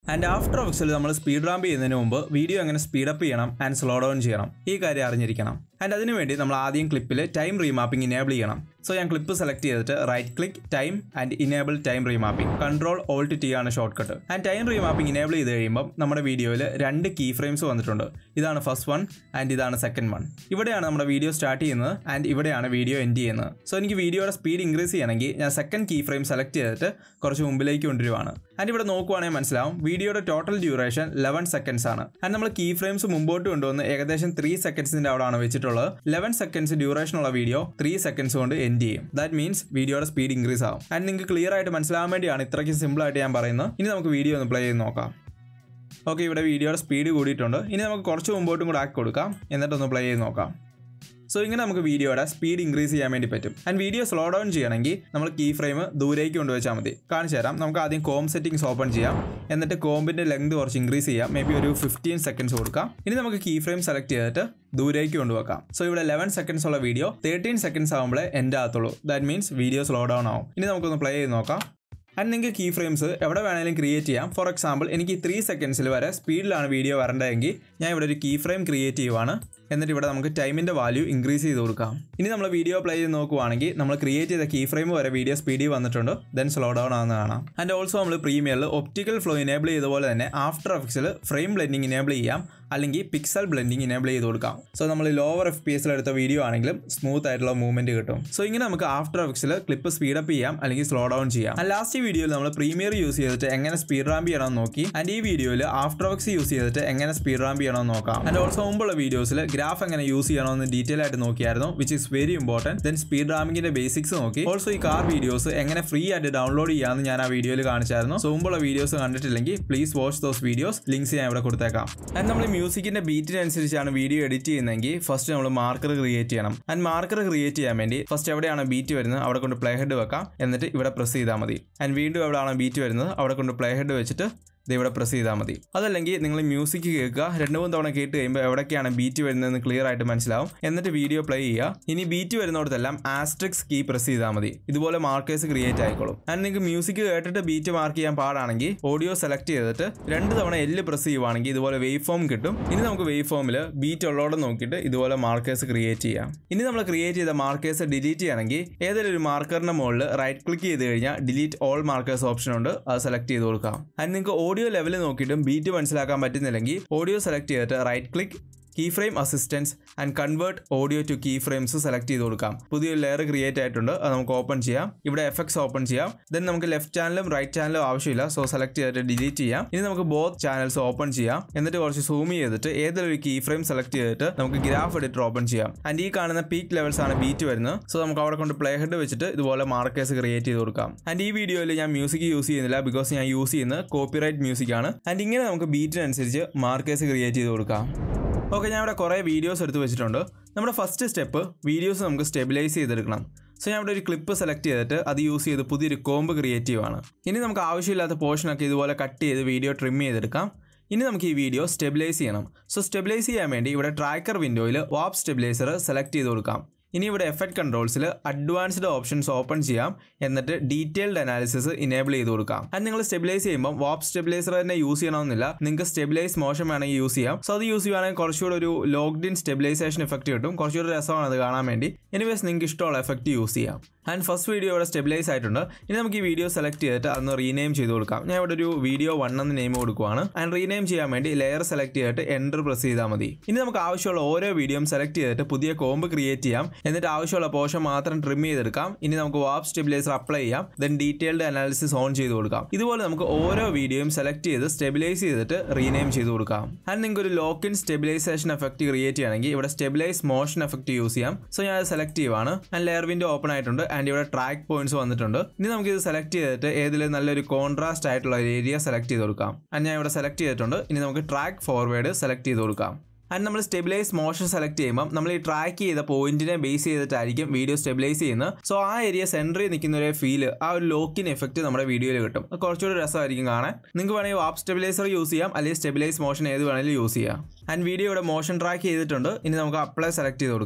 and after എഫക്സിൽ നമ്മൾ speed ramp ചെയ്യുന്നതിന് മുമ്പ് വീഡിയോ എങ്ങനെ സ്പീഡപ്പ് ചെയ്യണം ആൻഡ് സ്ലോ ഡൗൺ ചെയ്യണം ഈ കാര്യം അറിഞ്ഞിരിക്കണം ആൻഡ് അതിനുവേണ്ടി നമ്മൾ ആദ്യം ക്ലിപ്പിൽ ടൈം റീമാപ്പിംഗ് ഇനേബിൾ ചെയ്യണം സോ ഞാൻ ക്ലിപ്പ് സെലക്ട് ചെയ്തിട്ട് right click time and enable time remapping control alt T ആണ് shortcut and time remapping enable ചെയ്ത് കഴിയുമ്പോൾ നമ്മുടെ വീഡിയോയിൽ രണ്ട് കീ ഫ്രെയിംസ് വന്നിട്ടുണ്ട് ഇതാണ് ഫസ്റ്റ് വൺ ആൻഡ് ഇതാണ് സെക്കൻഡ് വൺ ഇവിടെയാണ് നമ്മുടെ വീഡിയോ സ്റ്റാർട്ട് ചെയ്യുന്നത് ആൻഡ് ഇവിടെയാണ് വീഡിയോ എൻഡ് ചെയ്യുന്നത് സോ എനിക്ക് വീഡിയോയുടെ സ്പീഡ് ഇൻക്രീസ് ചെയ്യണമെങ്കിൽ ഞാൻ സെക്കൻഡ് കീ ഫ്രെയിം സെലക്ട് ചെയ്തിട്ട് കുറച്ച് മുമ്പിലേക്ക് കൊണ്ടുവരുവാണ് ആൻഡ് ഇവിടെ നോക്കുവാണെങ്കിൽ മനസ്സിലാവും വീഡിയോയുടെ ടോട്ടൽ ഡ്യൂറേഷൻ ലെവൻ സെക്കൻഡ്സ് ആണ് ആൻഡ് നമ്മൾ കീ ഫ്രെയിംസ് മുമ്പോട്ട് കൊണ്ടുവന്ന് ഏകദേശം ത്രീ സെക്കൻഡ്സിന്റെ അവിടെയാണ് വെച്ചിട്ടുള്ളത് ലെവൻ സെക്കൻഡ്സ് ഡ്യൂറേഷൻ ഉള്ള വീഡിയോ ത്രീ സെക്കൻഡ്സ് കൊണ്ട് എൻഡ് ചെയ്യും ദാറ്റ് മീൻസ് വീഡിയോയുടെ സ്പീഡ് ഇൻക്രീസ് ആവും ആൻഡ് നിങ്ങൾക്ക് ക്ലിയർ ആയിട്ട് മനസ്സിലാവാൻ വേണ്ടിയാണ് ഇത്രയ്ക്ക് സിമ്പിൾ ആയിട്ട് ഞാൻ പറയുന്നത് ഇനി നമുക്ക് വീഡിയോ ഒന്ന് പ്ലേ ചെയ്ത് നോക്കാം ഓക്കെ ഇവിടെ വീഡിയോയുടെ സ്പീഡ് കൂടിയിട്ടുണ്ട് ഇനി നമുക്ക് കുറച്ച് മുമ്പോട്ടും കൂടെ ആക്കി കൊടുക്കാം എന്നിട്ടൊന്ന് പ്ലേ ചെയ്ത് നോക്കാം സോ ഇങ്ങനെ നമുക്ക് വീഡിയോയുടെ സ്പീഡ് ഇൻക്രീസ് ചെയ്യാൻ വേണ്ടി പറ്റും ആൻഡ് വീഡിയോ സ്ലോ ഡൗൺ ചെയ്യണമെങ്കിൽ നമ്മൾ കീ ഫ്രെയിം ദൂരേക്ക് കൊണ്ടുവച്ചാൽ മതി കാണിച്ചു തരാം നമുക്ക് ആദ്യം കോം സെറ്റിംഗ്സ് ഓപ്പൺ ചെയ്യാം എന്നിട്ട് കോമ്പിന്റെ ലെങ്ത് കുറച്ച് ഇൻക്രീസ് ചെയ്യാം മേ ബി ഒരു ഫിഫ്റ്റീൻ സെക്കൻഡ്സ് കൊടുക്കാം ഇനി നമുക്ക് കീ ഫ്രെയിം സെലക്ട് ചെയ്തിട്ട് ദൂരേക്ക് കൊണ്ടുവെക്കാം സോ ഇവിടെ ലെവൻ സെക്കൻഡ്സ് ഉള്ള വീഡിയോ തേർട്ടീൻ സെക്കൻഡ്സ് ആകുമ്പോഴേ എൻഡ് ആകത്തുള്ളൂ that means video slow down ആവും ഇനി നമുക്കൊന്ന് പ്ലേ ചെയ്ത് നോക്കാം ആൻഡ് നിങ്ങൾക്ക് കീ ഫ്രെയിംസ് എവിടെ വേണമെങ്കിലും ക്രിയേറ്റ് ചെയ്യാം ഫോർ എക്സാമ്പിൾ എനിക്ക് ത്രീ സെക്കൻഡ്സിൽ വരെ സ്പീഡിലാണ് വീഡിയോ വരേണ്ടതെങ്കിൽ ഞാൻ ഇവിടെ ഒരു കീ ഫ്രെയിം ക്രിയേറ്റ് ചെയ്യുവാണ് എന്നിട്ട് ഇവിടെ നമുക്ക് ടൈമിൻ്റെ വാല്യൂ ഇൻക്രീസ് ചെയ്ത് കൊടുക്കാം ഇനി നമ്മൾ വീഡിയോ പ്ലേ ചെയ്ത് നോക്കുവാണെങ്കിൽ നമ്മൾ ക്രിയേറ്റ് ചെയ്ത കീ ഫ്രെയിം വരെ വീഡിയോ സ്പീഡിൽ വന്നിട്ടുണ്ട് ദെൻ സ്ലോ ഡൗൺ ആവുന്ന കാണാം ആൻഡ് ഓൾസോ നമ്മൾ പ്രീമിയറിൽ ഒപ്റ്റിക്കൽ ഫ്ലോ ഇനേബിൾ ചെയ്ത പോലെ തന്നെ ആഫ്റ്റർ എഫക്സിൽ ഫ്രെയിം ബ്ലെൻഡിങ് ഇനേബിൾ ചെയ്യാം അല്ലെങ്കിൽ പിക്സൽ ബ്ലെൻഡിങ് ഇനേബിൾ ചെയ്ത് കൊടുക്കാം സോ നമ്മൾ ലോവർ എഫ് പി എസിൽ എടുത്ത വീഡിയോ ആണെങ്കിലും സ്മൂത്ത് ആയിട്ടുള്ള മൂവ്മെന്റ് കിട്ടും സോ ഇങ്ങനെ നമുക്ക് ആഫ്റ്റർ എഫക്സിൽ ക്ലിപ്പ് സ്പീഡപ്പ് ചെയ്യാം അല്ലെങ്കിൽ സ്ലോ ഡൗൺ ചെയ്യാം ആൻഡ് ലാസ്റ്റ് വീഡിയോയിൽ നമ്മൾ പ്രീമിയർ യൂസ് ചെയ്തിട്ട് എങ്ങനെ സ്പീഡ് റാമ്പ് ചെയ്യണമെന്ന് നോക്കി ആൻഡ് ഈ വീഡിയോയിൽ ആഫ്റ്റർ എഫക്സ് യൂസ് ചെയ്തിട്ട് എങ്ങനെ സ്പീഡ് റാമ്പ് ചെയ്യണമെന്ന് നോക്കാം ആൻഡ് ഓൾസോ മുമ്പുള്ള വീഡിയോസിൽ ഗ്രാഫ് എങ്ങനെ യൂസ് ചെയ്യണമെന്ന് ഡീറ്റെയിൽ ആയിട്ട് നോക്കിയായിരുന്നു which is very important then speed റാമ്പിങ്ങിന്റെ ബേസിക്സ് നോക്കി ഓൾസോ ഈ കാർ വീഡിയോസ് എങ്ങനെ ഫ്രീ ആയിട്ട് ഡൗൺലോഡ് ചെയ്യാമെന്ന് ഞാൻ ആ വീഡിയോയിൽ കാണിച്ചായിരുന്നു സോ മുമ്പുള്ള വീഡിയോസ് കണ്ടിട്ടില്ലെങ്കിൽ please watch those videos links ഞാൻ ഇവിടെ കൊടുത്തേക്കാം ആൻഡ് നമ്മൾ മ്യൂസിക്കിന്റെ ബീറ്റിനനുസരിച്ചാണ് വീഡിയോ എഡിറ്റ് ചെയ്യുന്നതെങ്കിൽ ഫസ്റ്റ് നമ്മൾ മാർക്കർ ക്രിയേറ്റ് ചെയ്യണം ആൻഡ് മാർക്കർ ക്രിയേറ്റ് ചെയ്യാൻ വേണ്ടി ഫസ്റ്റ് എവിടെയാണ് ബീറ്റ് വരുന്നത് അവിടെ കൊണ്ട് പ്ലേ ഹെഡ് വെക്കാം എന്നിട്ട് ഇവിടെ പ്രസ് ചെയ്താൽ മതി ആൻഡ് വീണ്ടും എവിടെയാണ് ബീറ്റ് വരുന്നത് അവിടെ കൊണ്ട് പ്ലേ ഹെഡ് വെച്ചിട്ട് ഇത് ഇവിടെ പ്രസ് ചെയ്താൽ മതി അതല്ലെങ്കിൽ നിങ്ങൾ മ്യൂസിക് കേൾക്കുക രണ്ട് മൂന്ന് തവണ കേട്ട് കഴിയുമ്പോൾ എവിടേക്കാണ് ബീറ്റ് വരുന്നതെന്ന് ക്ലിയർ ആയിട്ട് മനസ്സിലാവും എന്നിട്ട് വീഡിയോ പ്ലേ ചെയ്യുക ഇനി ബീറ്റ് വരുന്നിടത്തെല്ലാം ആസ്ട്രിക്സ് കീ പ്രസ് ചെയ്താൽ മതി ഇതുപോലെ മാർക്കേഴ്സ് ക്രിയേറ്റ് ആയിക്കോളും ആൻഡ് നിങ്ങൾക്ക് മ്യൂസിക് കേട്ടിട്ട് ബീറ്റ് മാർക്ക് ചെയ്യാൻ പാടാണെങ്കിൽ ഓഡിയോ സെലക്ട് ചെയ്തിട്ട് രണ്ട് തവണ എല്ല് പ്രസ് ചെയ്യുവാണെങ്കിൽ ഇതുപോലെ വേവ് ഫോം കിട്ടും ഇനി നമുക്ക് വേവ് ഫോമിൽ ബീറ്റ് ഉള്ളോടെ നോക്കിയിട്ട് ഇതുപോലെ മാർക്കേഴ്സ് ക്രിയേറ്റ് ചെയ്യാം ഇനി നമ്മൾ ക്രിയേറ്റ് ചെയ്ത മാർക്കേഴ്സ് ഡിലീറ്റ് ചെയ്യണമെങ്കിൽ ഏതെങ്കിലും ഒരു മാർക്കറിന്റെ മുകളിൽ റൈറ്റ് ക്ലിക്ക് ചെയ്ത് കഴിഞ്ഞാൽ ഡിലീറ്റ് ഓൾ മാർക്കേഴ്സ് ഓപ്ഷൻ ഉണ്ട് അത് സെലക്ട് ചെയ്ത് കൊടുക്കാം ആൻഡ് നിങ്ങൾക്ക് ഓഡിയോ ലെവൽ നോക്കിയിട്ടും ബീറ്റ് മനസ്സിലാക്കാൻ പറ്റുന്നില്ലെങ്കിൽ ഓഡിയോ സെലക്ട് ചെയ്തിട്ട് right click key frame assistance and convert audio to key frames select ചെയ്ത് കൊടുക്കാം പുതിയൊരു ലെയർ ക്രിയേറ്റ് ആയിട്ടുണ്ട് അത് നമുക്ക് ഓപ്പൺ ചെയ്യാം ഇവിടെ എഫക്ട്സ് ഓപ്പൺ ചെയ്യാം ദെൻ നമുക്ക് ലെഫ്റ്റ് ചാനലും റൈറ്റ് ചാനലും ആവശ്യമില്ല സോ സെലക്ട് ചെയ്തിട്ട് ഡിലീറ്റ് ചെയ്യാം ഇനി നമുക്ക് ബോത്ത് ചാനൽസ് ഓപ്പൺ ചെയ്യാം എന്നിട്ട് കുറച്ച് സൂം ചെയ്തിട്ട് ഏതൊരു കീ ഫ്രെയിം സെലക്ട് ചെയ്തിട്ട് നമുക്ക് ഗ്രാഫ് എഡിറ്റർ ഓപ്പൺ ചെയ്യാം ആൻഡ് ഈ കാണുന്ന പീക്ക് ലെവൽസ് ആണ് ബീറ്റ് വരുന്നത് സോ നമുക്ക് അവിടെ കൊണ്ട് പ്ലേ ഹെഡ് വെച്ചിട്ട് ഇതുപോലെ മാർക്കേഴ്സ് ക്രിയേറ്റ് ചെയ്ത് കൊടുക്കാം ആൻഡ് ഈ വീഡിയോയിൽ ഞാൻ മ്യൂസിക് യൂസ് ചെയ്യുന്നില്ല ബിക്കോസ് ഞാൻ യൂസ് ചെയ്യുന്നത് കോപ്പിറൈറ്റ് മ്യൂസിക് ആണ് ആൻഡ് ഇങ്ങനെ നമുക്ക് ബീറ്റിനനുസരിച്ച് മാർക്കേഴ്സ് ക്രിയേറ്റ് ചെയ്ത് കൊടുക്കാം ഓക്കെ ഞാൻ ഇവിടെ കുറേ വീഡിയോസ് എടുത്ത് വെച്ചിട്ടുണ്ട് നമ്മുടെ ഫസ്റ്റ് സ്റ്റെപ്പ് വീഡിയോസ് നമുക്ക് സ്റ്റെബിലൈസ് ചെയ്തെടുക്കണം സോ ഞാൻ ഇവിടെ ഒരു ക്ലിപ്പ് സെലക്ട് ചെയ്തിട്ട് അത് യൂസ് ചെയ്ത് പുതിയൊരു കോമ്പ് ക്രിയേറ്റ് ചെയ്യുവാണ് ഇനി നമുക്ക് ആവശ്യമില്ലാത്ത പോർഷനൊക്കെ ഇതുപോലെ കട്ട് ചെയ്ത് വീഡിയോ ട്രിം ചെയ്തെടുക്കാം ഇനി നമുക്ക് ഈ വീഡിയോ സ്റ്റെബിലൈസ് ചെയ്യണം സോ സ്റ്റെബിലൈസ് ചെയ്യാൻ വേണ്ടി ഇവിടെ ട്രാക്കർ വിൻഡോയിൽ വാപ്പ് സ്റ്റെബിലൈസർ സെലക്ട് ചെയ്ത് കൊടുക്കാം ഇനി ഇവിടെ എഫക്ട് കൺട്രോൾസിൽ അഡ്വാൻസ്ഡ് ഓപ്ഷൻസ് ഓപ്പൺ ചെയ്യാം എന്നിട്ട് ഡീറ്റെയിൽഡ് അനാലിസിസ് ഇനേബിൾ ചെയ്ത് കൊടുക്കാം അത് നിങ്ങൾ സ്റ്റെബിലൈസ് ചെയ്യുമ്പോൾ വാപ്പ് സ്റ്റെബിലൈസർ തന്നെ യൂസ് ചെയ്യണമെന്നില്ല നിങ്ങൾക്ക് സ്റ്റെബിലൈസ് മോഷൻ വേണമെങ്കിൽ യൂസ് ചെയ്യാം സോ അത് യൂസ് ചെയ്യുവാണെങ്കിൽ കുറച്ചുകൂടെ ഒരു ലോക്ക്ഡ് ഇൻ സ്റ്റെബിലൈസേഷൻ എഫക്റ്റ് കിട്ടും കുറച്ചുകൂടെ രസമാണ് അത് കാണാൻ വേണ്ടി എനിവേസ് നിങ്ങൾക്ക് ഇഷ്ടമുള്ള എഫക്റ്റ് യൂസ് ചെയ്യാം ആൻഡ് ഫസ്റ്റ് വീഡിയോ ഇവിടെ സ്റ്റെബിലൈസ് ആയിട്ടുണ്ട് ഇനി നമുക്ക് ഈ വീഡിയോ സെലക്ട് ചെയ്തിട്ട് അതൊന്ന് റീനെയിം ചെയ്ത് കൊടുക്കാം ഞാൻ ഇവിടെ ഒരു വീഡിയോ വൺ എന്ന് നെയിം കൊടുക്കുവാണ് ആൻഡ് റീനെയിം ചെയ്യാൻ വേണ്ടി ലെയർ സെലക്ട് ചെയ്തിട്ട് എൻ്റർ പ്രസ് ചെയ്താൽ മതി ഇനി നമുക്ക് ആവശ്യമുള്ള ഓരോ വീഡിയോയും സെലക്ട് ചെയ്തിട്ട് പുതിയ കോമ്പ് ക്രിയേറ്റ് ചെയ്യാം എന്നിട്ട് ആവശ്യമുള്ള പോർഷൻ മാത്രം ട്രിം ചെയ്തെടുക്കാം ഇനി നമുക്ക് വാപ്പ് സ്റ്റെബിലൈസർ അപ്ലൈ ചെയ്യാം ദെൻ ഡീറ്റെയിൽഡ് അനാലിസിസ് ഓൺ ചെയ്ത് കൊടുക്കാം ഇതുപോലെ നമുക്ക് ഓരോ വീഡിയോയും സെലക്ട് ചെയ്ത് സ്റ്റെബിലൈസ് ചെയ്തിട്ട് റീനെയിം ചെയ്ത് കൊടുക്കാം ആൻഡ് നിങ്ങൾക്ക് ഒരു lock in stabilization effect create ചെയ്യണമെങ്കിൽ ഇവിടെ സ്റ്റെബിലൈസ് മോഷൻ എഫക്റ്റ് യൂസ് ചെയ്യാം സോ ഞാൻ അത് സെലക്ട് ചെയ്യുവാണ് ആൻഡ് ലെയർ വിൻഡോ ഓപ്പൺ ആയിട്ടുണ്ട് ആൻഡ് ഇവിടെ ട്രാക്ക് പോയിന്റ്സ് വന്നിട്ടുണ്ട് ഇനി നമുക്ക് ഇത് സെലക്ട് ചെയ്തിട്ട് ഏതിലും നല്ലൊരു കോൺട്രാസ്റ്റ് ആയിട്ടുള്ള ഒരു ഏരിയ സെലക്ട് ചെയ്ത് കൊടുക്കാം ആൻഡ് ഞാൻ ഇവിടെ സെലക്ട് ചെയ്തിട്ടുണ്ട് ഇനി നമുക്ക് ട്രാക്ക് ഫോർവേഡ് സെലക്ട് ചെയ്ത് കൊടുക്കാം ആൻഡ് നമ്മൾ സ്റ്റെബിലൈസ് മോഷൻ സെലക്ട് ചെയ്യുമ്പോൾ നമ്മൾ ഈ ട്രാക്ക് ചെയ്ത പോയിന്റിനെ ബേസ് ചെയ്തിട്ടായിരിക്കും വീഡിയോ സ്റ്റെബിലൈസ് ചെയ്യുന്നത് സോ ആ ഏരിയ സെൻറ്ററിൽ നിൽക്കുന്ന ഒരു ഫീല് ആ ഒരു ലോക്കിൻ എഫക്റ്റ് നമ്മുടെ വീഡിയോയിൽ കിട്ടും അത് കുറച്ചുകൂടി രസമായിരിക്കും കാണാൻ നിങ്ങൾക്ക് വേണമെങ്കിൽ വാപ്പ് സ്റ്റെബിലൈസർ യൂസ് ചെയ്യാം അല്ലെങ്കിൽ സ്റ്റെബിലൈസ് മോഷൻ ഏത് വേണമെങ്കിലും യൂസ് ചെയ്യാം ആൻഡ് വീഡിയോ ഇവിടെ മോഷൻ ട്രാക്ക് ചെയ്തിട്ടുണ്ട് ഇനി നമുക്ക് അപ്ലൈ സെലക്ട് ചെയ്ത് കൊടുക്കാം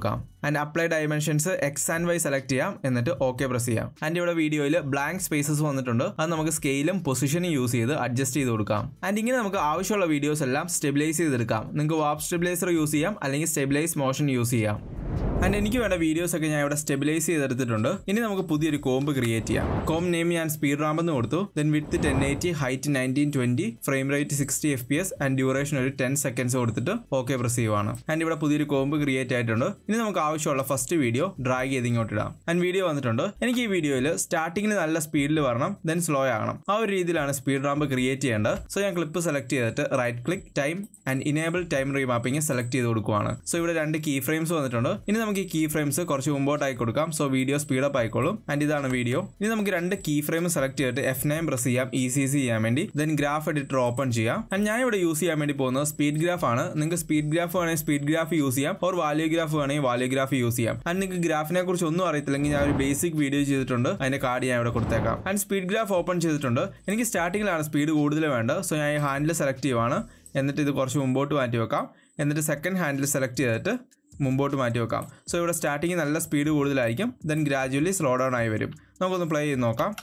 and apply dimensions X and Y select ചെയ്യാം എന്നിട്ട് ഓക്കെ പ്രസ് ചെയ്യാം ആൻഡ് ഇവിടെ വീഡിയോയിൽ ബ്ലാങ്ക് സ്പേസസ് വന്നിട്ടുണ്ട് അത് നമുക്ക് സ്കെയിലും പൊസിഷനും യൂസ് ചെയ്ത് അഡ്ജസ്റ്റ് ചെയ്ത് കൊടുക്കാം ആൻഡ് ഇങ്ങനെ നമുക്ക് ആവശ്യമുള്ള വീഡിയോസ് എല്ലാം സ്റ്റെബിലൈസ് ചെയ്തെടുക്കാം നിങ്ങൾക്ക് വാപ്പ് സ്റ്റെബിലൈസർ യൂസ് ചെയ്യാം അല്ലെങ്കിൽ സ്റ്റെബിലൈസ് മോഷൻ യൂസ് ചെയ്യാം ആൻഡ് എനിക്ക് വേണ്ട വീഡിയോസ് ഒക്കെ ഞാൻ ഇവിടെ സ്റ്റെബിലൈസ് ചെയ്തെടുത്തിട്ടുണ്ട് ഇനി നമുക്ക് പുതിയൊരു കോമ്പ് ക്രിയേറ്റ് ചെയ്യാം കോം നെയിം ഞാൻ സ്പീഡ് റാമ്പ് എന്ന് കൊടുത്തു then width ten eighty height nineteen twenty frame rate sixty F P S and duration ഒരു ടെൻ സെക്കൻഡ്സ് കൊടുത്തിട്ട് ഓക്കെ പ്രസ് ചെയ്യുവാണ് ആൻഡ് ഇവിടെ പുതിയൊരു കോമ്പ് ക്രിയേറ്റ് ആയിട്ടുണ്ട് ഇനി നമുക്ക് ആവശ്യമുള്ള ഫസ്റ്റ് വീഡിയോ ഡ്രാഗ് ചെയ്ത് ഇങ്ങോട്ട് ഇടാം ആൻഡ് വീഡിയോ വന്നിട്ടുണ്ട് എനിക്ക് ഈ വീഡിയോയിൽ സ്റ്റാർട്ടിങ്ങിൽ നല്ല സ്പീഡിൽ വരണം ദെൻ സ്ലോ ആകണം ആ ഒരു രീതിയിലാണ് സ്പീഡ് റാമ്പ് ക്രിയേറ്റ് ചെയ്യേണ്ടത് സോ ഞാൻ ക്ലിപ്പ് സെലക്ട് ചെയ്തിട്ട് right click time and enable time remapping select ചെയ്ത് കൊടുക്കുവാണ് സോ ഇവിടെ രണ്ട് കീ ഫ്രെയിംസ് വന്നിട്ടുണ്ട് ഇനി നമുക്ക് ഈ കീ ഫ്രെയിംസ് കുറച്ച് മുമ്പോട്ടായി കൊടുക്കാം സോ വീഡിയോ സ്പീഡപ്പ് ആയിക്കോളും ആൻഡ് ഇതാണ് വീഡിയോ ഇനി നമുക്ക് രണ്ട് കീ ഫ്രെയിം സെലക്ട് ചെയ്തിട്ട് എഫ് നയൻ പ്രസ് ചെയ്യാം ഇ സി സി ചെയ്യാൻ വേണ്ടി ദെൻ ഗ്രാഫ് എഡിറ്റർ ഓപ്പൺ ചെയ്യാം ആൻഡ് ഞാൻ ഇവിടെ യൂസ് ചെയ്യാൻ വേണ്ടി പോകുന്നത് സ്പീഡ് ഗ്രാഫ് ആണ് നിങ്ങൾക്ക് സ്പീഡ് ഗ്രാഫ് വേണമെങ്കിൽ സ്പീഡ് ഗ്രാഫ് യൂസ് ചെയ്യാം ഓർ വാല്യൂ ഗ്രാഫ് വേണമെങ്കിൽ വാല്യൂ ഗ്രാഫ് യൂസ് ചെയ്യാം ആൻഡ് നിങ്ങൾക്ക് ഗ്രാഫിനെ കുറിച്ച് ഒന്നും അറിയത്തില്ലെങ്കിൽ ഞാൻ ഒരു ബേസിക് വീഡിയോ ചെയ്തിട്ടുണ്ട് അതിന്റെ കാർഡ് ഞാൻ ഇവിടെ കൊടുത്തേക്കാം ആൻഡ് സ്പീഡ് ഗ്രാഫ് ഓപ്പൺ ചെയ്തിട്ടുണ്ട് എനിക്ക് സ്റ്റാർട്ടിങ്ങിലാണ് സ്പീഡ് കൂടുതൽ വേണ്ടത് സോ ഞാൻ ഈ ഹാൻഡിൽ സെലക്ട് ചെയ്യുവാണ് എന്നിട്ട് ഇത് കുറച്ച് മുമ്പോട്ട് മാറ്റി വെക്കാം എന്നിട്ട് സെക്കൻഡ് ഹാൻഡിൽ സെലക്ട് ചെയ്തിട്ട് മുമ്പോട്ട് മാറ്റി വെക്കാം സോ ഇവിടെ സ്റ്റാർട്ടിങ് നല്ല സ്പീഡ് കൂടുതലായിരിക്കും ദെൻ ഗ്രാജുവലി സ്ലോ ഡൗൺ ആയി വരും നമുക്കൊന്ന് പ്ലേ ചെയ്ത് നോക്കാം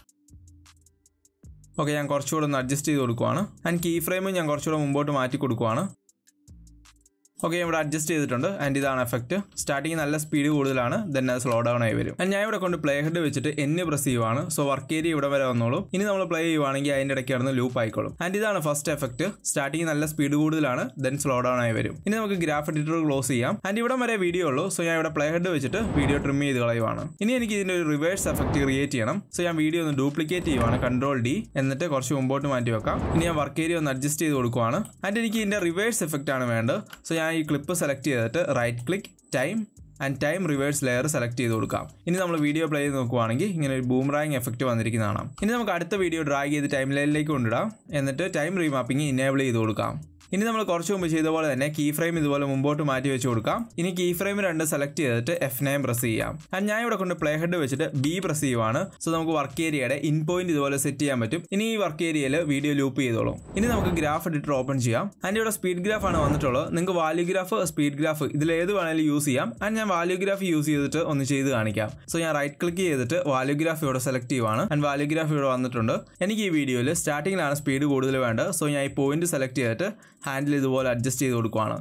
ഓക്കെ ഞാൻ കുറച്ചുകൂടെ ഒന്ന് അഡ്ജസ്റ്റ് ചെയ്ത് കൊടുക്കുവാണ് ആൻഡ് കീ ഫ്രെയിമും ഞാൻ കുറച്ചുകൂടെ മുമ്പോട്ട് മാറ്റി കൊടുക്കുവാണ് ഓക്കെ ഇവിടെ അഡ്ജസ്റ്റ് ചെയ്തിട്ടുണ്ട് ആൻഡ് ഇതാണ് എഫക്റ്റ് സ്റ്റാർട്ടിങ് നല്ല സ്പീഡ് കൂടുതലാണ് ദെൻ അത് സ്ലോ ഡൗൺ ആയി വരും And ഞാൻ ഇവിടെ കൊണ്ട് പ്ലേ ഹെഡ് വെച്ചിട്ട് എന്ന് പ്രസ് ചെയ്യുവാണ് സോ വർക്ക് ഏരിയ ഇവിടെ വരെ വന്നോളും ഇനി നമ്മൾ പ്ലേ ചെയ്യുവാണെങ്കിൽ അതിൻ്റെ ഇടയ്ക്ക് കിടന്ന് ലൂപ്പ് ആയിക്കോളും ആൻഡ് ഇതാണ് ഫസ്റ്റ് എഫക്റ്റ് സ്റ്റാർട്ടിങ് നല്ല സ്പീഡ് കൂടുതലാണ് ദെൻ സ്ലോ ഡൗൺ ആയി വരും ഇനി നമുക്ക് ഗ്രാഫ് എഡിറ്റർ ക്ലോസ് ചെയ്യാം ആൻഡ് ഇവിടെ വരെ വീഡിയോ ഉള്ളൂ സോ ഞാൻ ഇവിടെ പ്ലേ ഹെഡ് വെച്ചിട്ട് വീഡിയോ ട്രിം ചെയ്ത് കളയുവാണ് ഇനി എനിക്ക് ഇതിന്റെ ഒരു റിവേഴ്സ് എഫക്റ്റ് ക്രിയേറ്റ് ചെയ്യണം സോ ഞാൻ വീഡിയോ ഒന്ന് ഡ്യൂപ്ലിക്കേറ്റ് ചെയ്യുവാണ് കൺട്രോൾ ഡി എന്നിട്ട് കുറച്ച് മുമ്പോട്ട് മാറ്റി വെക്കാം ഇനി ഞാൻ വർക്ക് ഏരിയ ഒന്ന് അഡ്ജസ്റ്റ് ചെയ്ത് കൊടുക്കുവാണ് ആൻഡ് എനിക്ക് ഇതിന്റെ റിവേഴ്സ് എഫക്റ്റ് ആണ് വേണ്ടത് സോ ഞാൻ ഈ ക്ലിപ്പ് സെലക്ട് ചെയ്തിട്ട് right click time and time reverse layer select ചെയ്ത് കൊടുക്കാം ഇനി നമ്മൾ വീഡിയോ പ്ലേ ചെയ്ത് നോക്കുവാണെങ്കിൽ ഇങ്ങനെ ഒരു ബൂമറാങ് എഫക്റ്റ് വന്നിരിക്കുന്നതാണ് ഇനി നമുക്ക് അടുത്ത വീഡിയോ ഡ്രാഗ് ചെയ്ത് ടൈം ലൈനിലേക്ക് കൊണ്ടിടാം എന്നിട്ട് ടൈം റീമാപ്പിംഗ് ഇനേബിൾ ചെയ്ത് കൊടുക്കാം ഇനി നമ്മൾ കുറച്ച് മുമ്പ് ചെയ്ത പോലെ തന്നെ കീ ഫ്രെയിം ഇതുപോലെ മുമ്പോട്ട് മാറ്റി വെച്ച് കൊടുക്കാം ഇനി കീ ഫ്രെയിം രണ്ട് സെലക്ട് ചെയ്തിട്ട് എഫ് നയൻ പ്രസ് ചെയ്യാം ആൻഡ് ഞാൻ ഇവിടെ കൊണ്ട് പ്ലേ ഹെഡ് വെച്ചിട്ട് ബി പ്രസ് ചെയ്യുവാണ് സോ നമുക്ക് വർക്ക് ഏരിയയുടെ ഇൻ പോയിന്റ് ഇതുപോലെ സെറ്റ് ചെയ്യാൻ പറ്റും ഇനി ഈ വർക്ക് ഏരിയയിൽ വീഡിയോ ലൂപ്പ് ചെയ്തോളും ഇനി നമുക്ക് ഗ്രാഫ് എഡിറ്റർ ഓപ്പൺ ചെയ്യാം ആൻഡ് ഇവിടെ സ്പീഡ് ഗ്രാഫ് ആണ് വന്നിട്ടുള്ളത് നിങ്ങൾക്ക് വാല്യൂ ഗ്രാഫ് സ്പീഡ് ഗ്രാഫ് ഇതിൽ ഏത് വേണമെങ്കിലും യൂസ് ചെയ്യാം ആൻഡ് ഞാൻ വാല്യൂ ഗ്രാഫ് യൂസ് ചെയ്തിട്ട് ഒന്ന് ചെയ്ത് കാണിക്കാം സോ ഞാൻ റൈറ്റ് ക്ലിക്ക് ചെയ്തിട്ട് വാല്യൂ ഗ്രാഫ് ഇവിടെ സെലക്ട് ചെയ്യുവാണ് ആൻഡ് വാല്യൂ ഗ്രാഫ് ഇവിടെ വന്നിട്ടുണ്ട് എനിക്ക് ഈ വീഡിയോയിൽ സ്റ്റാർട്ടിങ്ങിലാണ് സ്പീഡ് കൂടുതൽ വേണ്ടത് സോ ഞാൻ ഈ പോയിന്റ് സെലക്ട് ചെയ്തിട്ട് ഹാൻഡിൽ ഇതുപോലെ അഡ്ജസ്റ്റ് ചെയ്ത് കൊടുക്കുവാണ്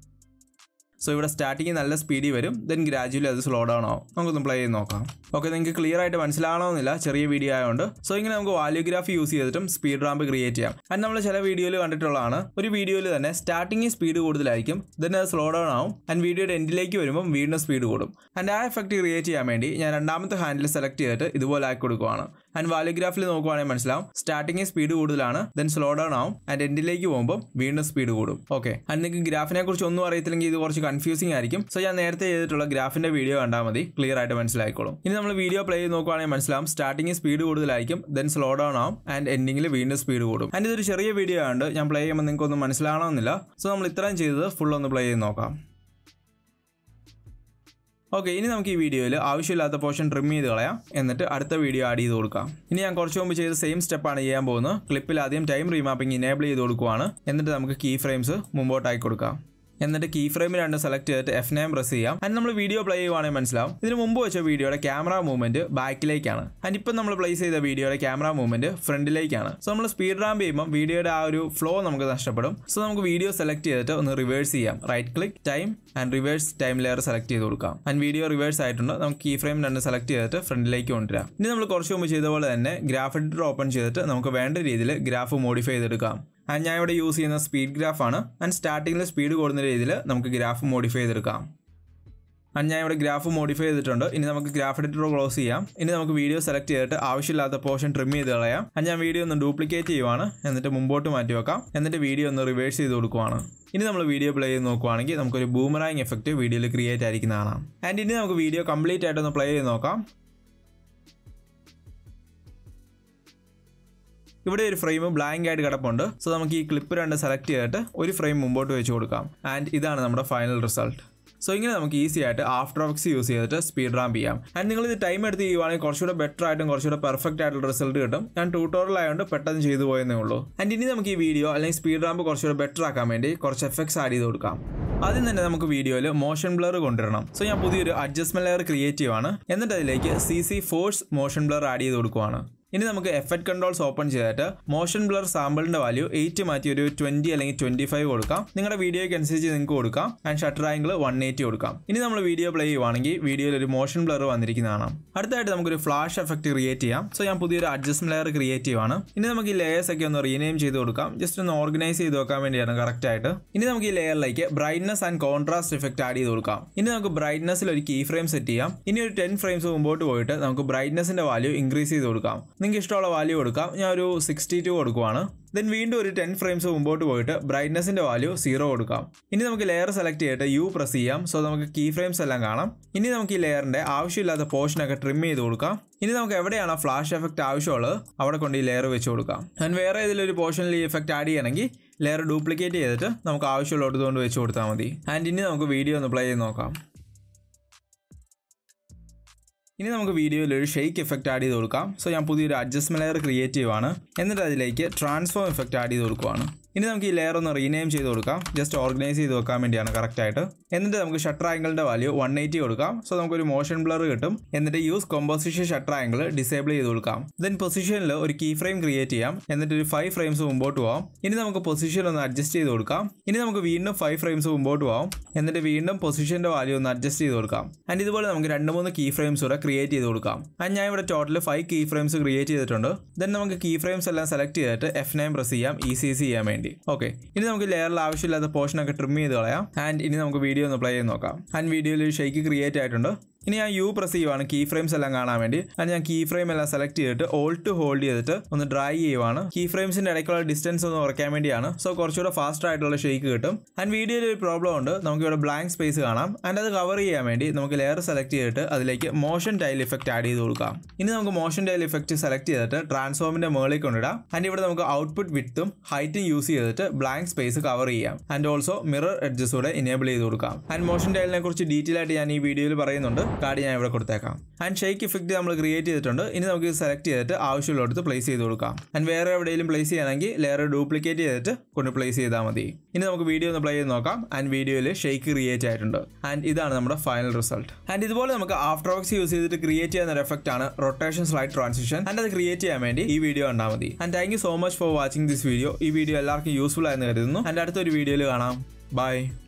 സോ ഇവിടെ സ്റ്റാർട്ടിങ് നല്ല സ്പീഡിൽ വരും ദെൻ ഗ്രാജുവലി അത് സ്ലോ ഡൗൺ ആവും നമുക്കൊന്ന് പ്ലേ ചെയ്ത് നോക്കാം ഓക്കെ നിങ്ങൾക്ക് ക്ലിയർ ആയിട്ട് മനസ്സിലാവണമെന്നില്ല ചെറിയ വീഡിയോ ആയതുകൊണ്ട് സോ ഇങ്ങനെ നമുക്ക് വാല്യോഗ്രാഫി യൂസ് ചെയ്തിട്ടും സ്പീഡ് റാമ്പ് ക്രിയേറ്റ് ചെയ്യാം അത് നമ്മൾ ചില വീഡിയോയിൽ കണ്ടിട്ടുള്ളതാണ് ഒരു വീഡിയോയിൽ തന്നെ സ്റ്റാർട്ടിങ് സ്പീഡ് കൂടുതലായിരിക്കും ദെൻ അത് സ്ലോ ഡൗൺ ആവും ആൻഡ് വീഡിയോയുടെ എൻഡിലേക്ക് വരുമ്പോൾ വീണ്ടും സ്പീഡ് കൂടും ആൻഡ് ആ എഫക്റ്റ് ക്രിയേറ്റ് ചെയ്യാൻ വേണ്ടി ഞാൻ രണ്ടാമത്തെ ഹാൻഡിൽ സെലക്ട് ചെയ്തിട്ട് ഇതുപോലെ ആക്കി കൊടുക്കുവാണ് ആൻഡ് വാല്യോഗ്രാഫിൽ നോക്കുവാണെങ്കിൽ മനസ്സിലാവും സ്റ്റാർട്ടിങ് സ്പീഡ് കൂടുതലാണ് ദെൻ സ്ലോ ഡൗൺ ആവും ആൻഡ് എൻഡിലേക്ക് പോകുമ്പോൾ വീണ്ടും സ്പീഡ് കൂടും ഓക്കെ ആൻഡ് നിങ്ങൾക്ക് ഗ്രാഫിനെ കുറിച്ച് ഒന്നും അറിയത്തില്ലെങ്കിൽ ഇത് കുറച്ച് കൺഫ്യൂസിംഗ് ആയിരിക്കും സോ ഞാൻ നേരത്തെ ചെയ്തിട്ടുള്ള ഗ്രാഫിന്റെ വീഡിയോ കണ്ടാൽ മതി ക്ലിയർ ആയിട്ട് മനസ്സിലായിക്കോളും ഇനി നമ്മൾ വീഡിയോ പ്ലേ ചെയ്ത് നോക്കുവാണെങ്കിൽ മനസ്സിലാവും സ്റ്റാർട്ടിങ് സ്പീഡ് കൂടുതലായിരിക്കും ദെൻ സ്ലോ ഡൗൺ ആവും ആൻഡ് എൻഡിങ്ങിൽ വീണ്ടും സ്പീഡ് കൂടും ആൻഡ് ഇതൊരു ചെറിയ വീഡിയോ ആയതുകൊണ്ട് ഞാൻ പ്ലേ ചെയ്യുമ്പോൾ നിങ്ങൾക്ക് ഒന്നും മനസ്സിലാവണമെന്നില്ല സോ നമ്മൾ ഇത്രയും ചെയ്തത് ഫുൾ ഒന്ന് പ്ലേ ചെയ്ത് നോക്കാം ഓക്കെ ഇനി നമുക്ക് ഈ വീഡിയോയിൽ ആവശ്യമില്ലാത്ത പോർഷൻ ട്രിം ചെയ്ത് കളയാം എന്നിട്ട് അടുത്ത വീഡിയോ ആഡ് ചെയ്ത് കൊടുക്കാം ഇനി ഞാൻ കുറച്ച് മുമ്പ് ചെയ്ത സെയിം സ്റ്റെപ്പാണ് ചെയ്യാൻ പോകുന്നത് ക്ലിപ്പിൽ ആദ്യം ടൈം റീമാപ്പിംഗ് ഇനേബിൾ ചെയ്ത് കൊടുക്കുവാണ് എന്നിട്ട് നമുക്ക് കീ ഫ്രെയിംസ് മുമ്പോട്ടാക്കി കൊടുക്കാം എന്നിട്ട് കീ ഫ്രെയിം രണ്ട് സെലക്ട് ചെയ്തിട്ട് എഫ് നയൻ പ്രസ് ചെയ്യാം ആൻഡ് നമ്മൾ വീഡിയോ പ്ലേ ചെയ്യുവാണെങ്കിൽ മനസ്സിലാവും ഇതിന് മുമ്പ് വെച്ച വീഡിയോയുടെ ക്യാമറ മൂവ്മെന്റ് ബാക്കിലേക്കാണ് ആൻഡ് ഇപ്പം നമ്മൾ പ്ലേസ് ചെയ്ത വീഡിയോയുടെ ക്യാമറ മൂവ്മെന്റ് ഫ്രണ്ടിലേക്കാണ് സോ നമ്മൾ സ്പീഡ് റാമ്പ് ചെയ്യുമ്പോൾ വീഡിയോയുടെ ആ ഒരു ഫ്ലോ നമുക്ക് നഷ്ടപ്പെടും സോ നമുക്ക് വീഡിയോ സെലക്ട് ചെയ്തിട്ട് ഒന്ന് റിവേഴ്സ് ചെയ്യാം right click time and reverse time layer select ചെയ്ത് കൊടുക്കാം ആൻഡ് വീഡിയോ റിവേഴ്സ് ആയിട്ടുണ്ട് നമുക്ക് കീ ഫ്രെയിം രണ്ട് സെലക്ട് ചെയ്തിട്ട് ഫ്രണ്ടിലേക്ക് കൊണ്ടുവരാം ഇനി നമ്മൾ കുറച്ച് മുമ്പ് ചെയ്ത പോലെ തന്നെ ഗ്രാഫ് എഡിറ്റർ ഓപ്പൺ ചെയ്തിട്ട് നമുക്ക് വേണ്ട രീതിയിൽ ഗ്രാഫ് മോഡിഫൈ ചെയ്തെടുക്കാം ആൻഡ് ഞാൻ ഇവിടെ യൂസ് ചെയ്യുന്ന സ്പീഡ് ഗ്രാഫ് ആണ് ആൻഡ് സ്റ്റാർട്ടിങ്ങിൽ സ്പീഡ് കൂടുന്ന രീതിയിൽ നമുക്ക് ഗ്രാഫ് മോഡിഫൈ ചെയ്തെടുക്കാം ആൻഡ് ഞാൻ ഇവിടെ ഗ്രാഫ് മോഡിഫൈ ചെയ്തിട്ടുണ്ട് ഇനി നമുക്ക് ഗ്രാഫ് എഡിറ്റർ ക്ലോസ് ചെയ്യാം ഇനി നമുക്ക് വീഡിയോ സെലക്ട് ചെയ്തിട്ട് ആവശ്യമില്ലാത്ത പോർഷൻ ട്രിം ചെയ്ത് കളയാം ആൻഡ് ഞാൻ വീഡിയോ ഒന്ന് ഡ്യൂപ്ലിക്കേറ്റ് ചെയ്യുവാണ് എന്നിട്ട് മുമ്പോട്ട് മാറ്റി വെക്കാം എന്നിട്ട് വീഡിയോ ഒന്ന് റിവേഴ്സ് ചെയ്ത് കൊടുക്കുവാണ് ഇനി നമ്മൾ വീഡിയോ പ്ലേ ചെയ്ത് നോക്കുവാണെങ്കിൽ നമുക്കൊരു ബൂമറാങ് എഫക്റ്റ് വീഡിയോയിൽ ക്രിയേറ്റ് ആയിരിക്കുന്നതാണ് ആൻഡ് ഇനി നമുക്ക് വീഡിയോ കംപ്ലീറ്റ് ആയിട്ടൊന്ന് പ്ലേ ചെയ്ത് നോക്കാം ഇവിടെ ഒരു ഫ്രെയിം ബ്ലാങ്ക് ആയിട്ട് കിടപ്പുണ്ട് സോ നമുക്ക് ഈ ക്ലിപ്പ് രണ്ട് സെലക്ട് ചെയ്തിട്ട് ഒരു ഫ്രെയിം മുമ്പോട്ട് വെച്ച് കൊടുക്കാം ആൻഡ് ഇതാണ് നമ്മുടെ ഫൈനൽ റിസൾട്ട് സോ ഇങ്ങനെ നമുക്ക് ഈസി ആയിട്ട് ആഫ്റ്റർ എഫക്ട്സ് യൂസ് ചെയ്തിട്ട് സ്പീഡ് റാമ്പ് ചെയ്യാം ആൻഡ് നിങ്ങൾ ഇത് ടൈം എടുത്ത് ചെയ്യുവാണെങ്കിൽ കുറച്ചുകൂടെ ബെറ്റർ ആയിട്ടും കുറച്ചുകൂടെ പെർഫെക്റ്റ് ആയിട്ടുള്ള റിസൾട്ട് കിട്ടും ഞാൻ ട്യൂട്ടോറിയൽ ആയതുകൊണ്ട് പെട്ടെന്ന് ചെയ്തു പോയെന്നേ ഉള്ളൂ ആൻഡ് ഇനി നമുക്ക് ഈ വീഡിയോ അല്ലെങ്കിൽ സ്പീഡ് റാമ്പ് കുറച്ചുകൂടെ ബെറ്റർ ആക്കാൻ വേണ്ടി കുറച്ച് എഫക്ട്സ് ആഡ് ചെയ്ത് കൊടുക്കാം ആദ്യം തന്നെ നമുക്ക് വീഡിയോയിൽ മോഷൻ ബ്ലർ കൊണ്ടുവരണം സോ ഞാൻ പുതിയൊരു അഡ്ജസ്റ്റ്മെന്റ് ലെയർ ക്രിയേറ്റീവ് ആണ് എന്നിട്ട് അതിലേക്ക് C C force motion blur add ചെയ്ത് കൊടുക്കുവാണ് ഇനി നമുക്ക് എഫക്ട് കൺട്രോൾസ് ഓപ്പൺ ചെയ്തിട്ട് മോഷൻ ബ്ലർ സാമ്പിളിന്റെ വാല്യൂ എയ്റ്റ് മാറ്റി ഒരു ട്വന്റി അല്ലെങ്കിൽ ട്വന്റി ഫൈവ് കൊടുക്കാം നിങ്ങളുടെ വീഡിയോയ്ക്ക് അനുസരിച്ച് നിങ്ങൾക്ക് കൊടുക്കാം and shutter angle one eighty കൊടുക്കാം ഇനി നമ്മൾ വീഡിയോ പ്ലേ ചെയ്യുവാണെങ്കിൽ വീഡിയോയിൽ ഒരു മോഷൻ ബ്ലർ വന്നിരിക്കുന്നതാണ് അടുത്തായിട്ട് നമുക്കൊരു ഫ്ലാഷ് എഫക്ട് ക്രിയേറ്റ് ചെയ്യാം സോ ഞാൻ പുതിയൊരു അഡ്ജസ്റ്റ്മെന്റ് ലെയർ ക്രിയേറ്റീവ് ആണ് ഇനി നമുക്ക് ഈ ലെയേഴ്സ് ഒക്കെ ഒന്ന് റീനെയിം ചെയ്ത് കൊടുക്കാം ജസ്റ്റ് ഒന്ന് ഓർഗനൈസ് ചെയ്ത് വെക്കാൻ വേണ്ടിയാണ് കറക്റ്റ് ആയിട്ട് ഇനി നമുക്ക് ഈ ലെയറിലേക്ക് brightness and contrast effect add ചെയ്ത് കൊടുക്കാം ഇനി നമുക്ക് ബ്രൈറ്റ്നസ്സിൽ ഒരു കീ ഫ്രെയിം സെറ്റ് ചെയ്യാം ഇനി ഒരു ടെൻ ഫ്രെയിംസ് മുമ്പോട്ട് പോയിട്ട് നമുക്ക് ബ്രൈറ്റ്നസിന്റെ വാല്യൂ ഇൻക്രീസ് ചെയ്ത് കൊടുക്കാം നിങ്ങൾക്ക് ഇഷ്ടമുള്ള വാല്യൂ കൊടുക്കാം ഞാൻ ഒരു സിക്സ്റ്റി ടു കൊടുക്കുവാണ് ദെൻ വീണ്ടും ഒരു ടെൻ ഫ്രെയിംസ് മുമ്പോട്ട് പോയിട്ട് ബ്രൈറ്റ്നസിന്റെ വാല്യൂ സീറോ കൊടുക്കാം ഇനി നമുക്ക് ലെയർ സെലക്ട് ചെയ്തിട്ട് യു പ്രസ് ചെയ്യാം സോ നമുക്ക് കീ ഫ്രെയിംസ് എല്ലാം കാണാം ഇനി നമുക്ക് ഈ ലെയറിന്റെ ആവശ്യമില്ലാത്ത പോർഷനൊക്കെ ട്രിം ചെയ്ത് കൊടുക്കാം ഇനി നമുക്ക് എവിടെയാണ് ഫ്ലാഷ് എഫക്റ്റ് ആവശ്യമുള്ളത് അവിടെ കൊണ്ട് ഈ ലെയർ വെച്ച് കൊടുക്കാം ആൻഡ് വേറെ ഏതെങ്കിലും ഒരു പോർഷനിൽ ഈ എഫക്റ്റ് ആഡ് ചെയ്യണമെങ്കിൽ ലെയർ ഡ്യൂപ്ലിക്കേറ്റ് ചെയ്തിട്ട് നമുക്ക് ആവശ്യമുള്ളത് കൊണ്ട് വെച്ച് കൊടുത്താൽ മതി ആൻഡ് ഇനി നമുക്ക് വീഡിയോ ഒന്ന് പ്ലേ ചെയ്ത് നോക്കാം ഇനി നമുക്ക് വീഡിയോയിൽ ഒരു ഷെയ്ക്ക് എഫക്റ്റ് ആഡ് ചെയ്ത് കൊടുക്കാം സോ ഞാൻ പുതിയൊരു അഡ്ജസ്റ്റ്മെന്റ് ലെയർ ക്രിയേറ്റീവ് ആണ് എന്നിട്ട് അതിലേക്ക് ട്രാൻസ്ഫോം എഫക്റ്റ് ആഡ് ചെയ്ത് കൊടുക്കുവാണ് ഇനി നമുക്ക് ഈ ലെയർ ഒന്ന് റീനെയിം ചെയ്ത് കൊടുക്കാം ജസ്റ്റ് ഓർഗനൈസ് ചെയ്ത് വെക്കാൻ വേണ്ടിയാണ് കറക്റ്റ് ആയിട്ട് എന്നിട്ട് നമുക്ക് ഷട്ടർ ആംഗിളിന്റെ വാല്യൂ വൺ എയ്റ്റി കൊടുക്കാം സോ നമുക്കൊരു മോഷൻ ബ്ലർ കിട്ടും എന്നിട്ട് use composition shutter angle disable ചെയ്ത് കൊടുക്കാം ദെൻ പൊസിഷനിൽ ഒരു കീ ഫ്രെയിം ക്രിയേറ്റ് ചെയ്യാം എന്നിട്ട് ഒരു ഫൈവ് ഫ്രെയിംസ് മുമ്പോട്ട് പോകാം ഇനി നമുക്ക് പൊസിഷൻ ഒന്ന് അഡ്ജസ്റ്റ് ചെയ്ത് കൊടുക്കാം ഇനി നമുക്ക് വീണ്ടും ഫൈവ് ഫ്രെയിംസ് മുമ്പോട്ട് പോകാം എന്നിട്ട് വീണ്ടും പൊസിഷന്റെ വാല്യൂ ഒന്ന് അഡ്ജസ്റ്റ് ചെയ്ത് കൊടുക്കാം ആൻഡ് ഇതുപോലെ നമുക്ക് രണ്ട് മൂന്ന് കീ ഫ്രെയിംസ് കൂടെ ക്രിയേറ്റ് ചെയ്ത് കൊടുക്കാം ആൻഡ് ഞാൻ ഇവിടെ total five key frames create ചെയ്തിട്ടുണ്ട് ദെൻ നമുക്ക് കീ ഫ്രെയിംസ് എല്ലാം സെലക്ട് ചെയ്തിട്ട് എഫ് നയൻ പ്രസ് ചെയ്യാം ഇ സി സി ചെയ്യാൻ വേണ്ടി ഓക്കെ ഇനി നമുക്ക് ലെയറിൽ ആവശ്യമില്ലാത്ത പോർഷൻ ഒക്കെ ട്രിം ചെയ്ത് കളയാം ആൻഡ് ഇനി നമുക്ക് വീഡിയോ ഒന്ന് പ്ലേ ചെയ്ത് നോക്കാം ആൻഡ് വീഡിയോയിൽ ഒരു ഷെയ്ക്ക് ക്രിയേറ്റ് ആയിട്ടുണ്ട് ഇനി ഞാൻ യു പ്രസ് ചെയ്യുവാണ് കീ ഫ്രെയിംസ് എല്ലാം കാണാൻ വേണ്ടി ആൻഡ് ഞാൻ കീ ഫ്രെയിം എല്ലാം സെലക്ട് ചെയ്തിട്ട് ഓൾ ടു ഹോൾഡ് ചെയ്തിട്ട് ഒന്ന് ഡ്രൈ ചെയ്യുവാണ് കീ ഫ്രെയിംസിന്റെ ഇടയ്ക്കുള്ള ഡിസ്റ്റൻസ് ഒന്ന് കുറയ്ക്കാൻ വേണ്ടിയാണ് സോ കുറച്ചുകൂടെ ഫാസ്റ്റ് ആയിട്ടുള്ള ഷെയ്ക്ക് കിട്ടും ആൻഡ് വീഡിയോയിൽ ഒരു പ്രോബ്ലം ഉണ്ട് നമുക്ക് ഇവിടെ ബ്ലാങ്ക് സ്പേസ് കാണാം ആൻഡ് അത് കവർ ചെയ്യാൻ വേണ്ടി നമുക്ക് ലെയർ സെലക്ട് ചെയ്തിട്ട് അതിലേക്ക് മോഷൻ ടൈൽ ഇഫക്റ്റ് ആഡ് ചെയ്ത് കൊടുക്കാം ഇനി നമുക്ക് മോഷൻ ടൈൽ ഇഫക്റ്റ് സെലക്ട് ചെയ്തിട്ട് ട്രാൻസ്ഫോമിന്റെ മുകളിൽ കൊണ്ടിടാം ആൻഡ് ഇവിടെ നമുക്ക് ഔട്ട്പുട്ട് വിത്തും ഹൈറ്റും യൂസ് ചെയ്തിട്ട് ബ്ലാങ്ക് സ്പേസ് കവർ ചെയ്യാം ആൻഡ് ഓൾസോ മിറർ എഡ്ജസ് കൂടെ ഇനേബിൾ ചെയ്ത് കൊടുക്കാം ആൻഡ് മോഷൻ ടൈലിനെ കുറിച്ച് ഡീറ്റെയിൽ ആയിട്ട് ഞാൻ ഈ വീഡിയോയിൽ പറയുന്നുണ്ട് കാർഡ് ഞാൻ ഇവിടെ കൊടുത്തേക്കാം ആൻഡ് ഷെയ്ക്ക് ഇഫക്റ്റ് നമ്മൾ ക്രിയേറ്റ് ചെയ്തിട്ടുണ്ട് ഇനി നമുക്ക് സെലക്ട് ചെയ്തിട്ട് ആവശ്യമുള്ളിടത്ത് പ്ലേസ് ചെയ്ത് കൊടുക്കാം ആൻഡ് വേറെ എവിടെയെങ്കിലും പ്ലേസ് ചെയ്യണമെങ്കിൽ ലെയർ ഡ്യൂപ്ലിക്കേറ്റ് ചെയ്തിട്ട് കൊണ്ട് പ്ലേസ് ചെയ്താൽ മതി ഇനി നമുക്ക് വീഡിയോ ഒന്ന് പ്ലേ ചെയ്ത് നോക്കാം ആൻഡ് വീഡിയോയിൽ ഷെയ്ക്ക് ക്രിയേറ്റ് ആയിട്ടുണ്ട് ആൻഡ് ഇതാണ് നമ്മുടെ ഫൈനൽ റിസൾട്ട് ആൻഡ് ഇതുപോലെ നമുക്ക് ആഫ്റ്റർ വർക്ക്സ് യൂസ് ചെയ്തിട്ട് ക്രിയേറ്റ് ചെയ്യുന്ന ഒരു എഫക്റ്റ് ആണ് റൊട്ടേഷൻ സ്ലൈഡ് ട്രാൻസിഷൻ ആൻഡ് അത് ക്രിയേറ്റ് ചെയ്യാൻ വേണ്ടി ഈ വീഡിയോ കണ്ടാൽ മതി and thank you so much for watching this video ഈ വീഡിയോ എല്ലാവർക്കും യൂസ്ഫുൾ ആയെന്ന് കരുതുന്നു ആൻഡ് അടുത്തൊരു വീഡിയോയിൽ കാണാം ബൈ